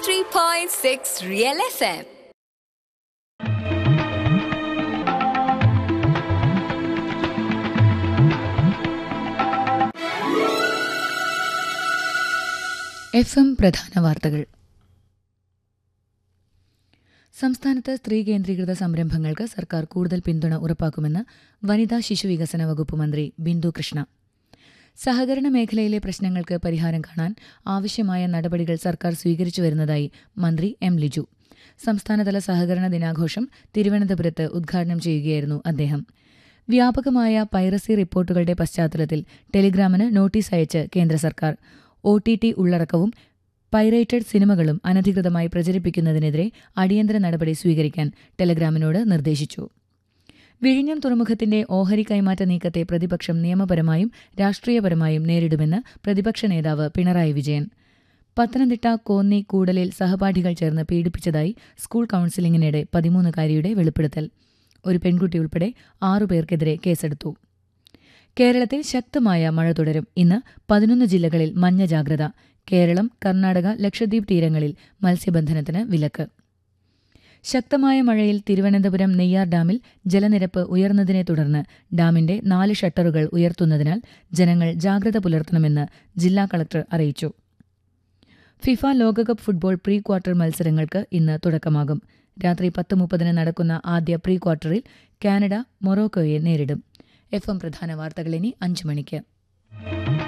103.6 Real FM. F M പ്രധാന വാർത്തകൾ സംസ്ഥാനത്ത് സ്ത്രീ കേന്ദ്രീകൃത സംരംഭങ്ങൾക്ക് സർക്കാർ കൂടുതൽ പിന്തുണ ഉറപ്പാക്കുമെന്ന് വനിതാ ശിശു വികസന വകുപ്പ് മന്ത്രി ബിന്ദു കൃഷ്ണ സഹകരണ മേഖലയിലെ പ്രശ്നങ്ങൾക്ക് പരിഹാരം കാണാൻ ആവശ്യമായ നടപടികൾ സർക്കാർ സ്വീകരിച്ചു വരുന്നതായി മന്ത്രി എം ലിജു സംസ്ഥാനതല സഹകരണ ദിനാഘോഷം തിരുവനന്തപുരത്ത് ഉദ്ഘാടനം ചെയ്യുകയായിരുന്നു അദ്ദേഹം വ്യാപകമായ പൈറസി റിപ്പോർട്ടുകളുടെ പശ്ചാത്തലത്തിൽ ടെലിഗ്രാമിന് നോട്ടീസ് അയച്ച് കേന്ദ്ര സർക്കാർ ഒ ടി ടി ഉള്ളടക്കവും പൈറേറ്റഡ് സിനിമകളും അനധികൃതമായി പ്രചരിപ്പിക്കുന്നതിനെതിരെ അടിയന്തര നടപടി സ്വീകരിക്കാൻ ടെലഗ്രാമിനോട് നിർദ്ദേശിച്ചു വിഴിഞ്ഞം തുറമുഖത്തിന്റെ ഓഹരി കൈമാറ്റ നീക്കത്തെ പ്രതിപക്ഷം നിയമപരമായും രാഷ്ട്രീയപരമായും നേരിടുമെന്ന് പ്രതിപക്ഷ നേതാവ് പിണറായി വിജയൻ പത്തനംതിട്ട കോന്നി കൂടലിൽ സഹപാഠികൾ ചേർന്ന് പീഡിപ്പിച്ചതായി സ്കൂൾ കൌൺസിലിംഗിനിടെ പതിമൂന്നുകാരിയുടെ വെളിപ്പെടുത്തൽ ഒരു പെൺകുട്ടി ഉൾപ്പെടെ ആറുപേർക്കെതിരെ കേസെടുത്തു കേരളത്തിൽ ശക്തമായ മഴ തുടരും ഇന്ന് പതിനൊന്ന് ജില്ലകളിൽ മഞ്ഞ ജാഗ്രത കേരളം കർണാടക ലക്ഷദ്വീപ് തീരങ്ങളിൽ മത്സ്യബന്ധനത്തിന് വിലക്ക് ശക്തമായ മഴയിൽ തിരുവനന്തപുരം നെയ്യാർ ഡാമിൽ ജലനിരപ്പ് ഉയർന്നതിനെ തുടർന്ന് ഡാമിന്റെ നാല് ഷട്ടറുകൾ ഉയർത്തുന്നതിനാൽ ജനങ്ങൾ ജാഗ്രത പുലർത്തണമെന്ന് ജില്ലാ കളക്ടർ അറിയിച്ചു ഫിഫ ലോകകപ്പ് ഫുട്ബോൾ പ്രീ ക്വാർട്ടർ മത്സരങ്ങൾക്ക് ഇന്ന് തുടക്കമാകും രാത്രി പത്ത് മുപ്പതിന് നടക്കുന്ന ആദ്യ പ്രീ ക്വാർട്ടറിൽ കാനഡ മൊറോക്കോയെ നേരിടും എഫ് എം പ്രധാന വാർത്തകൾ ഇനി അഞ്ചു മണിക്ക്